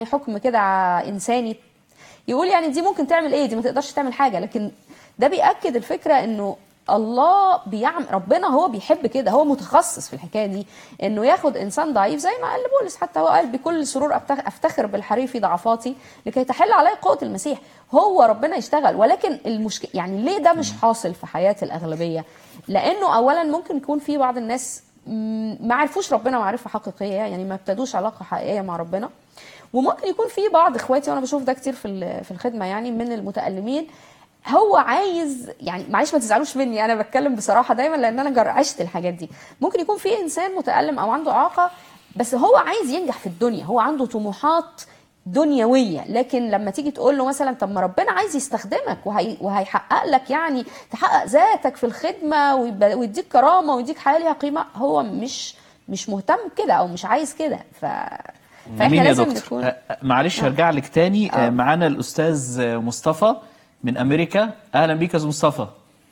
حكم كده ع- انساني يقول يعني دي ممكن تعمل ايه دي ما تقدرش تعمل حاجه لكن ده بياكد الفكره انه الله بيعمل ربنا هو بيحب كده هو متخصص في الحكايه دي انه ياخد انسان ضعيف زي ما قال بولس حتى هو قال بكل سرور أفتخ- افتخر بالحرير في ضعفاتي لكي تحل علي قوه المسيح هو ربنا يشتغل ولكن المشكله يعني ليه ده مش حاصل في حياه الاغلبيه لانه اولا ممكن يكون في بعض الناس مم، ما عرفوش ربنا معرفه حقيقيه يعني ما ابتدوش علاقه حقيقيه مع ربنا وممكن يكون في بعض اخواتي وانا بشوف ده كتير في ال- في الخدمه يعني من المتالمين هو عايز يعني معلش ما تزعلوش مني انا بتكلم بصراحه دايما لان انا جر- عشت الحاجات دي ممكن يكون في انسان متالم او عنده اعاقه بس هو عايز ينجح في الدنيا هو عنده طموحات دنيويه لكن لما تيجي تقول له مثلا طب ما ربنا عايز يستخدمك وهي وهيحقق لك يعني تحقق ذاتك في الخدمه ويبقى- ويديك كرامه ويديك حياه ليها قيمه هو مش مش مهتم كده او مش عايز كده ف فاحنا امين يا لازم دكتور نكون أ- أ- معلش هرجع لك تاني آه. آه، معانا الاستاذ آه، مصطفى من امريكا اهلا بيك يا استاذ مصطفى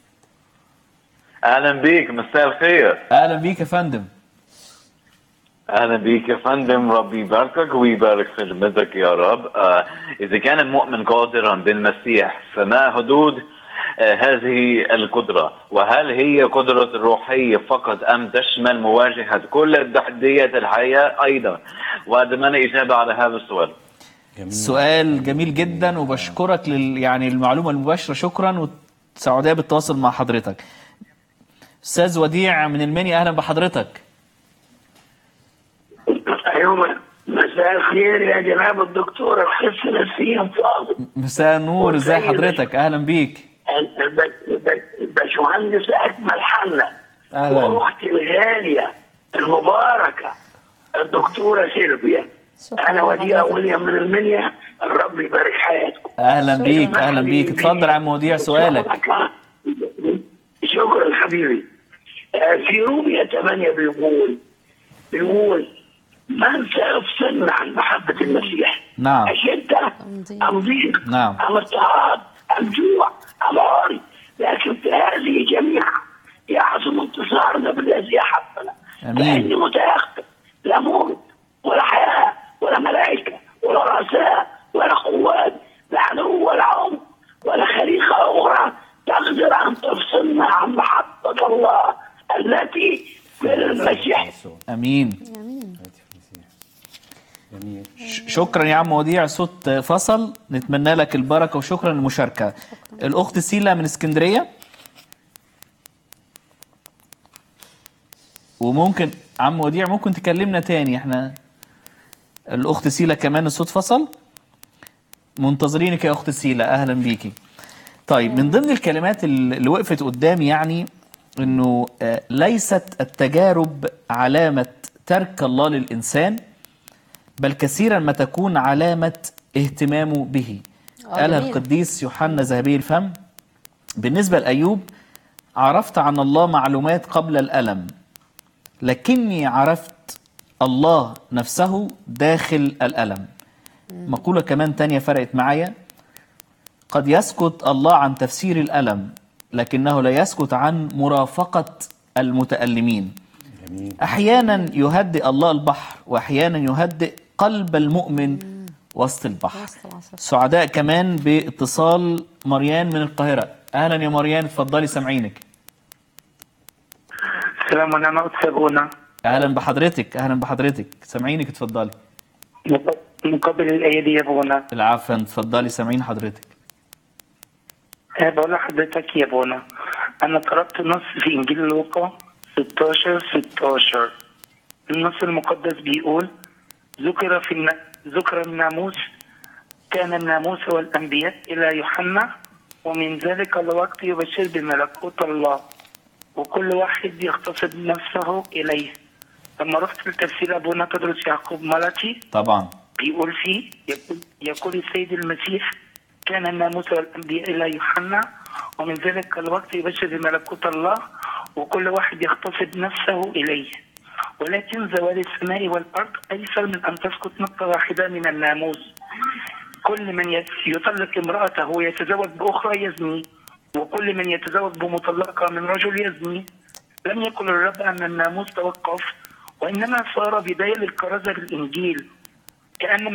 اهلا بيك مساء الخير اهلا بيك يا فندم اهلا بيك يا فندم ربي يباركك ويبارك خدمتك يا رب آه اذا كان المؤمن قادرا بالمسيح فما حدود آه هذه القدرة وهل هي قدرة روحية فقط أم تشمل مواجهة كل التحديات الحياة أيضا وأتمنى إجابة على هذا السؤال سؤال جميل جدا وبشكرك لل يعني المعلومه المباشره شكرا وسعوديه بالتواصل مع حضرتك استاذ وديع من المنيا اهلا بحضرتك ايوه مساء الخير يا جناب الدكتور الحس نفسيا فاضل مساء النور ازي وسيد. حضرتك اهلا بيك الباشمهندس اكمل حنا أهلاً. واختي الغاليه المباركه الدكتوره سيلفيا شكراً انا وديع لحضرتك. ويليام من المنيا الرب يبارك حياتكم اهلا بيك اهلا بيك اتفضل يا عم وديع سؤالك شكرا حبيبي آه، في رومية 8 بيقول بيقول من سيفصلنا عن محبة المسيح؟ نعم. أشدة أم ضيق نعم. أم اضطهاد أم جوع أم عار لكن في هذه جميعا يعظم انتصارنا بالذي أحبنا أمين. لأني متيقن لا موت ولا حياة ولا ملائكة ولا رؤساء ولا قوات لا عدو ولا عمق ولا خليقة أخرى تقدر أن تفصلنا عن محبة الله التي في المسيح امين ش- شكرا يا عم وديع صوت فصل نتمنى لك البركه وشكرا للمشاركه الاخت سيلا من اسكندريه وممكن عم وديع ممكن تكلمنا تاني احنا الاخت سيلا كمان الصوت فصل منتظرينك يا اخت سيلا اهلا بيكي طيب من ضمن الكلمات اللي اللي وقفت قدامي يعني انه آه، ليست التجارب علامه ترك الله للانسان بل كثيرا ما تكون علامه اهتمامه به آه، قالها جميل. القديس يوحنا ذهبي الفم بالنسبه لايوب عرفت عن الله معلومات قبل الالم لكني عرفت الله نفسه داخل الالم مقوله كمان تانية فرقت معايا قد يسكت الله عن تفسير الألم لكنه لا يسكت عن مرافقة المتألمين أحيانا يهدئ الله البحر وأحيانا يهدئ قلب المؤمن وسط البحر وسط العصر. سعداء كمان باتصال مريان من القاهرة أهلا يا مريان اتفضلي سامعينك سلام ونعمة وتسابونا أهلا بحضرتك أهلا بحضرتك سامعينك اتفضلي مقابل الآية دي يا بونا العفو اتفضلي سامعين حضرتك أه بقول لحضرتك يا بونا أنا قرأت نص في إنجيل لوقا 16 16 النص المقدس بيقول ذكر في الن... ذكر الناموس كان الناموس والأنبياء إلى يوحنا ومن ذلك الوقت يبشر بملكوت الله وكل واحد يغتصب نفسه إليه لما رحت لتفسير أبونا تدرس يعقوب ملكي طبعا بيقول فيه يقول, يقول السيد المسيح كان الناموس والانبياء الى يوحنا ومن ذلك الوقت يبشر بملكوت الله وكل واحد يغتصب نفسه اليه ولكن زوال السماء والارض ايسر من ان تسقط نقطه واحده من الناموس كل من يت- يطلق امراته ويتزوج باخرى يزني وكل من يتزوج بمطلقه من رجل يزني لم يكن الرب ان الناموس توقف وانما صار بدايه للكرازه بالانجيل كأن